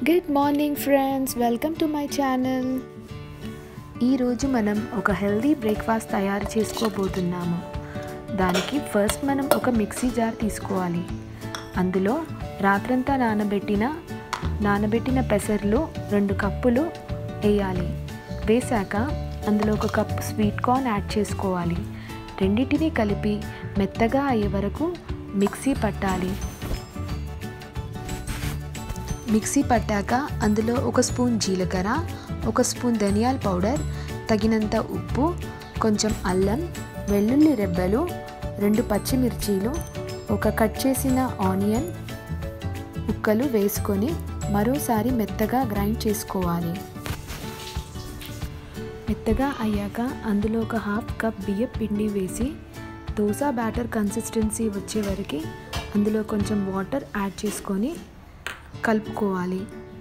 good morning friends welcome to my channel ఈరోజు మనం ఒక హెల్దీ బ్రేక్ఫాస్ట్ తయారు చేసుకోబోతున్నాము దానికి ఫస్ట్ మనం ఒక మిక్సీ జార్ తీసుకోవాలి అందులో రాత్రంతా నానబెట్టిన నానబెట్టిన పెసర్లు రెండు కప్పులు వేయాలి వేశాక అందులో ఒక కప్ స్వీట్ కార్న్ యాడ్ చేసుకోవాలి రెండింటిని కలిపి మెత్తగా అయ్యే వరకు మిక్సీ పట్టాలి మిక్సీ పట్టాక అందులో ఒక స్పూన్ జీలకర్ర ఒక స్పూన్ ధనియాల పౌడర్ తగినంత ఉప్పు కొంచెం అల్లం వెల్లుల్లి రెబ్బలు రెండు పచ్చిమిర్చీలు ఒక కట్ చేసిన ఆనియన్ ముక్కలు వేసుకొని మరోసారి మెత్తగా గ్రైండ్ చేసుకోవాలి మెత్తగా అయ్యాక అందులో ఒక హాఫ్ కప్ బియ్యం పిండి వేసి దోశ బ్యాటర్ కన్సిస్టెన్సీ వచ్చే వరకు అందులో కొంచెం వాటర్ యాడ్ చేసుకొని కలుపుకోవాలి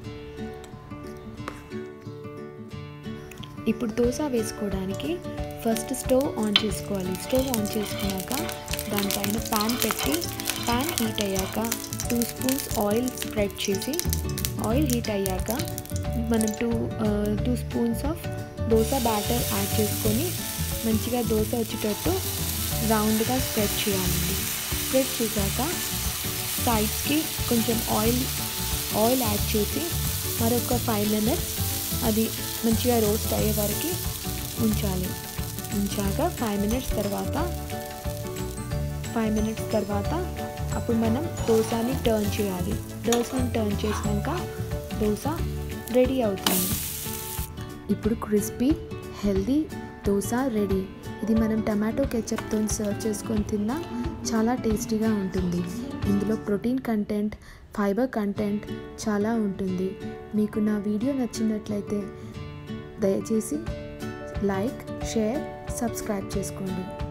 ఇప్పుడు దోశ వేసుకోవడానికి ఫస్ట్ స్టవ్ ఆన్ చేసుకోవాలి స్టవ్ ఆన్ చేసుకున్నాక దానిపైన ప్యాన్ పెట్టి ప్యాన్ హీట్ అయ్యాక టూ స్పూన్స్ ఆయిల్ స్ప్రెడ్ చేసి ఆయిల్ హీట్ అయ్యాక మనం two two spoons of dosa batter add చేసుకొని మంచిగా దోశ వచ్చేటట్టు రౌండ్గా స్ప్రెడ్ చేయాలండి స్ప్రెడ్ చేశాక సైడ్స్కి కొంచెం ఆయిల్ ఆయిల్ యాడ్ చేసి మరొక ఫైవ్ మినిట్స్ అది మంచిగా రోస్ట్ అయ్యే వరకు ఉంచాలి ఉంచాక ఫైవ్ మినిట్స్ తర్వాత ఫైవ్ మినిట్స్ తర్వాత అప్పుడు మనం దోశని టర్న్ చేయాలి దోశని టర్న్ చేసినాక దోశ రెడీ అవుతుంది ఇప్పుడు క్రిస్పీ హెల్దీ దోశ రెడీ ఇది మనం టమాటో కెచప్తో సర్వ్ చేసుకొని తిన్నా చాలా టేస్టీగా ఉంటుంది ఇందులో ప్రోటీన్ కంటెంట్ ఫైబర్ కంటెంట్ చాలా ఉంటుంది మీకు నా వీడియో నచ్చినట్లయితే దయచేసి లైక్ షేర్ సబ్స్క్రైబ్ చేసుకోండి